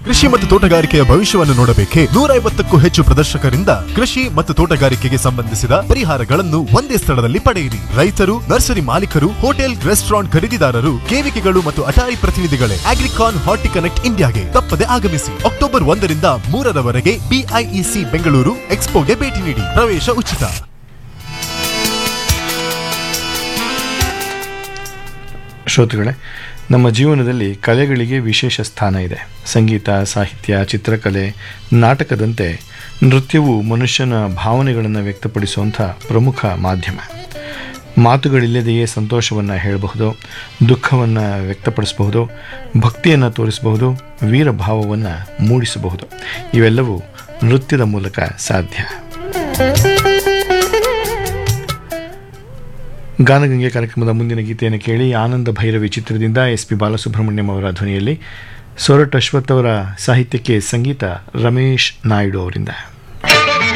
ಕೃಷಿ ಮತ್ತು ತೋಟಗಾರಿಕೆಯ ಭವಿಷ್ಯವನ್ನು ನೋಡಬೇಕೆ ನೂರ ಐವತ್ತಕ್ಕೂ ಹೆಚ್ಚು ಪ್ರದರ್ಶಕರಿಂದ ಕೃಷಿ ಮತ್ತು ತೋಟಗಾರಿಕೆಗೆ ಸಂಬಂಧಿಸಿದ ಪರಿಹಾರಗಳನ್ನು ಒಂದೇ ಸ್ಥಳದಲ್ಲಿ ಪಡೆಯಿರಿ ರೈತರು ನರ್ಸರಿ ಮಾಲೀಕರು ಹೋಟೆಲ್ ರೆಸ್ಟೋರೆಂಟ್ ಖರೀದಿದಾರರು ಕೇವಿಕೆಗಳು ಮತ್ತು ಅಟಾರಿ ಪ್ರತಿನಿಧಿಗಳೇ ಅಗ್ರಿಕಾನ್ ಹಾರ್ಟಿ ಕನೆಕ್ಟ್ ಇಂಡಿಯಾಗೆ ತಪ್ಪದೆ ಆಗಮಿಸಿ ಅಕ್ಟೋಬರ್ ಒಂದರಿಂದ ಮೂರರವರೆಗೆ ಬಿಐಇಸಿ ಬೆಂಗಳೂರು ಎಕ್ಸ್ಪೋಗೆ ಭೇಟಿ ನೀಡಿ ಪ್ರವೇಶ ಉಚಿತ ಶ್ರೋತೃಗಳೇ ನಮ್ಮ ಜೀವನದಲ್ಲಿ ಕಲೆಗಳಿಗೆ ವಿಶೇಷ ಸ್ಥಾನ ಇದೆ ಸಂಗೀತ ಸಾಹಿತ್ಯ ಚಿತ್ರಕಲೆ ನಾಟಕದಂತೆ ನೃತ್ಯವು ಮನುಷ್ಯನ ಭಾವನೆಗಳನ್ನು ವ್ಯಕ್ತಪಡಿಸುವಂಥ ಪ್ರಮುಖ ಮಾಧ್ಯಮ ಮಾತುಗಳಿಲ್ಲದೆಯೇ ಸಂತೋಷವನ್ನು ಹೇಳಬಹುದು ದುಃಖವನ್ನು ವ್ಯಕ್ತಪಡಿಸಬಹುದು ಭಕ್ತಿಯನ್ನು ತೋರಿಸಬಹುದು ವೀರಭಾವವನ್ನು ಮೂಡಿಸಬಹುದು ಇವೆಲ್ಲವೂ ನೃತ್ಯದ ಮೂಲಕ ಸಾಧ್ಯ ಗಾನಗಂಗೆ ಕಾರ್ಯಕ್ರಮದ ಮುಂದಿನ ಗೀತೆಯನ್ನು ಕೇಳಿ ಆನಂದ ಭೈರವಿ ಚಿತ್ರದಿಂದ ಎಸ್ ಪಿ ಬಾಲಸುಬ್ರಹ್ಮಣ್ಯಂ ಅವರ ಧ್ವನಿಯಲ್ಲಿ ಸೊರಟ್ ಅಶ್ವಥ್ ಅವರ ಸಾಹಿತ್ಯಕ್ಕೆ ಸಂಗೀತ ರಮೇಶ್ ನಾಯ್ಡು ಅವರಿಂದ